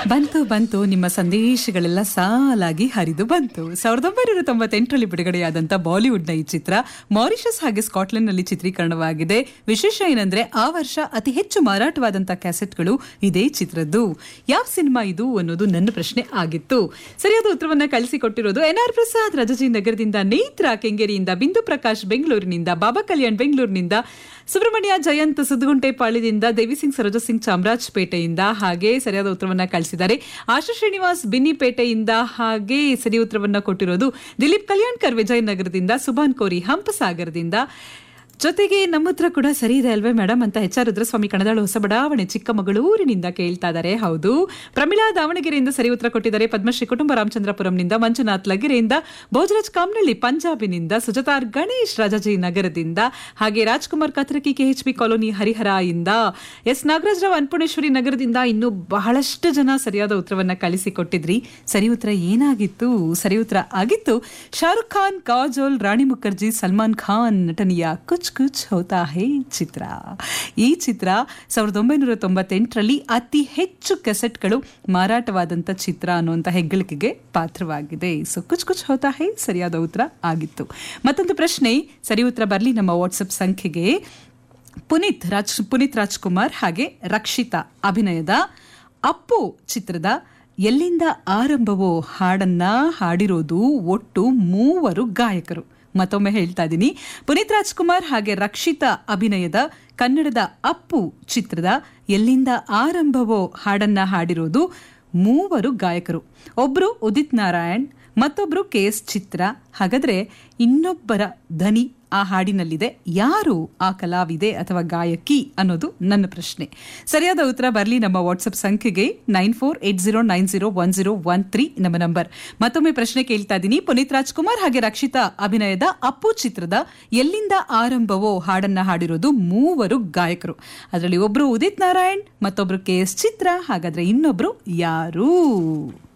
ಬಂತು ಬಂತು ನಿಮ್ಮ ಸಂದೇಶಗಳೆಲ್ಲ ಸಾಲಾಗಿ ಹರಿದು ಬಂತು ಸಾವಿರದ ಒಂಬೈನೂರ ತೊಂಬತ್ತೆಂಟರಲ್ಲಿ ಬಿಡುಗಡೆಯಾದಂಥ ಬಾಲಿವುಡ್ನ ಈ ಚಿತ್ರ ಮಾರಿಷಸ್ ಹಾಗೆ ಸ್ಕಾಟ್ಲೆಂಡ್ನಲ್ಲಿ ಚಿತ್ರೀಕರಣವಾಗಿದೆ ವಿಶೇಷ ಏನಂದ್ರೆ ಆ ವರ್ಷ ಅತಿ ಹೆಚ್ಚು ಮಾರಾಟವಾದಂಥ ಕ್ಯಾಸೆಟ್ಗಳು ಇದೇ ಚಿತ್ರದ್ದು ಯಾವ ಸಿನಿಮಾ ಇದು ಅನ್ನೋದು ನನ್ನ ಪ್ರಶ್ನೆ ಆಗಿತ್ತು ಸರಿಯಾದ ಉತ್ತರವನ್ನ ಕಳಿಸಿಕೊಟ್ಟಿರೋದು ಎನ್ ಆರ್ ಪ್ರಸಾದ್ ರಜಜಿ ನಗರದಿಂದ ನೇತ್ರ ಕೆಂಗೇರಿಯಿಂದ ಬಿಂದು ಪ್ರಕಾಶ್ ಬೆಂಗಳೂರಿನಿಂದ ಬಾಬಾ ಕಲ್ಯಾಣ್ ಬೆಂಗಳೂರಿನಿಂದ ಸುಬ್ರಹ್ಮಣ್ಯ ಜಯಂತ್ ಸುದ್ಗುಂಟೆಪಾಳ್ಯದಿಂದ ದೇವಿಸಿಂಗ್ ಸರೋಜ ಸಿಂಗ್ ಚಾಮರಾಜಪೇಟೆಯಿಂದ ಹಾಗೆ ಸರಿಯಾದ ಉತ್ತರವನ್ನ ಕಳಿಸಿದ್ದಾರೆ ಆಶಾ ಶ್ರೀನಿವಾಸ್ ಬಿನ್ನಿಪೇಟೆಯಿಂದ ಹಾಗೆ ಸರಿ ಉತ್ತರವನ್ನ ಕೊಟ್ಟಿರೋದು ದಿಲೀಪ್ ಕಲ್ಯಾಣ್ಕರ್ ವಿಜಯನಗರದಿಂದ ಸುಭಾನ್ ಕೋರಿ ಹಂಪಸಾಗರದಿಂದ ಜೊತೆಗೆ ನಮ್ಮ ಹತ್ರ ಕೂಡ ಸರಿ ಇದೆ ಅಲ್ವೇ ಮೇಡಮ್ ಅಂತ ಎಚ್ ಆರ್ ರುದ್ರಸ್ವಾಮಿ ಕಣದಾಳು ಹೊಸ ಬಡಾವಣೆ ಚಿಕ್ಕಮಗಳೂರಿನಿಂದ ಕೇಳ್ತಾ ಇದ್ದಾರೆ ಹೌದು ಪ್ರಮಿಳಾ ದಾವಣಗೆರೆಯಿಂದ ಸರಿ ಉತ್ತರ ಕೊಟ್ಟಿದ್ದಾರೆ ಪದ್ಮಶ್ರೀ ಕುಟುಂಬ ರಾಮಚಂದ್ರಪುರಂನಿಂದ ಮಂಜುನಾಥ್ ಲಗೆರೆಯಿಂದ ಭೋಜರಾಜ್ ಕಾಮ್ನಳ್ಳಿ ಪಂಜಾಬಿನಿಂದ ಸುಜತಾರ್ ಗಣೇಶ್ ರಾಜಾಜಿ ನಗರದಿಂದ ಹಾಗೆ ರಾಜ್ಕುಮಾರ್ ಕತ್ರಕಿ ಕೆಎಚ್ಪಿ ಕಾಲೋನಿ ಹರಿಹರ ಇಂದ ಎಸ್ ನಾಗರಾಜರಾವ್ ಅನ್ಪುಣೇಶ್ವರಿ ನಗರದಿಂದ ಇನ್ನು ಬಹಳಷ್ಟು ಜನ ಸರಿಯಾದ ಉತ್ತರವನ್ನ ಕಳಿಸಿಕೊಟ್ಟಿದ್ರಿ ಸರಿ ಉತ್ತರ ಏನಾಗಿತ್ತು ಸರಿ ಉತ್ತರ ಆಗಿತ್ತು ಶಾರುಖ್ ಖಾನ್ ಕಾಜೋಲ್ ರಾಣಿ ಮುಖರ್ಜಿ ಸಲ್ಮಾನ್ ಖಾನ್ ನಟನೆಯ ಕುಚ್ ಕುಚ್ ಹೋತಾ ಹೇ ಚಿತ್ರ ಈ ಚಿತ್ರ ಸಾವಿರದ ಒಂಬೈನೂರ ತೊಂಬತ್ತೆಂಟರಲ್ಲಿ ಅತಿ ಹೆಚ್ಚು ಕೆಸೆಟ್ಗಳು ಮಾರಾಟವಾದಂಥ ಚಿತ್ರ ಅನ್ನುವಂಥ ಹೆಗ್ಗಳಿಕೆಗೆ ಪಾತ್ರವಾಗಿದೆ ಸೊ ಕುಚ್ ಕುಚ್ ಹೋತಾ ಹೇ ಸರಿಯಾದ ಉತ್ತರ ಆಗಿತ್ತು ಮತ್ತೊಂದು ಪ್ರಶ್ನೆ ಸರಿ ಉತ್ತರ ಬರಲಿ ನಮ್ಮ ವಾಟ್ಸಪ್ ಸಂಖ್ಯೆಗೆ ಪುನೀತ್ ರಾಜ್ ಪುನೀತ್ ರಾಜ್ಕುಮಾರ್ ಹಾಗೆ ರಕ್ಷಿತಾ ಅಭಿನಯದ ಅಪ್ಪು ಚಿತ್ರದ ಎಲ್ಲಿಂದ ಆರಂಭವೋ ಹಾಡನ್ನ ಹಾಡಿರೋದು ಒಟ್ಟು ಮೂವರು ಗಾಯಕರು ಮತ್ತೊಮ್ಮೆ ಹೇಳ್ತಾ ಇದ್ದೀನಿ ಪುನೀತ್ ರಾಜ್ಕುಮಾರ್ ಹಾಗೆ ರಕ್ಷಿತಾ ಅಭಿನಯದ ಕನ್ನಡದ ಅಪ್ಪು ಚಿತ್ರದ ಎಲ್ಲಿಂದ ಆರಂಭವೋ ಹಾಡನ್ನ ಹಾಡಿರೋದು ಮೂವರು ಗಾಯಕರು ಒಬ್ರು ಉದಿತ್ ನಾರಾಯಣ್ ಮತ್ತೊಬ್ರು ಕೆ ಎಸ್ ಚಿತ್ರ ಹಾಗಾದ್ರೆ ಇನ್ನೊಬ್ಬರ ಧ್ವನಿ ಆ ಹಾಡಿನಲ್ಲಿದೆ ಯಾರು ಆ ಕಲಾವಿದೆ ಅಥವಾ ಗಾಯಕಿ ಅನ್ನೋದು ನನ್ನ ಪ್ರಶ್ನೆ ಸರಿಯಾದ ಉತ್ತರ ಬರಲಿ ನಮ್ಮ ವಾಟ್ಸಪ್ ಸಂಖ್ಯೆಗೆ nine four eight zero nine zero one zero one three ನಮ್ಮ ನಂಬರ್ ಮತ್ತೊಮ್ಮೆ ಪ್ರಶ್ನೆ ಕೇಳ್ತಾ ಇದ್ದೀನಿ ಪುನೀತ್ ರಾಜ್ಕುಮಾರ್ ಹಾಗೆ ರಕ್ಷಿತಾ ಅಭಿನಯದ ಅಪ್ಪು ಚಿತ್ರದ ಎಲ್ಲಿಂದ ಆರಂಭವೋ ಹಾಡನ್ನ ಹಾಡಿರೋದು ಮೂವರು ಗಾಯಕರು ಅದರಲ್ಲಿ ಒಬ್ರು ಉದಿತ್ ನಾರಾಯಣ್ ಮತ್ತೊಬ್ರು ಕೆ ಎಸ್ ಚಿತ್ರ ಹಾಗಾದ್ರೆ ಇನ್ನೊಬ್ರು ಯಾರು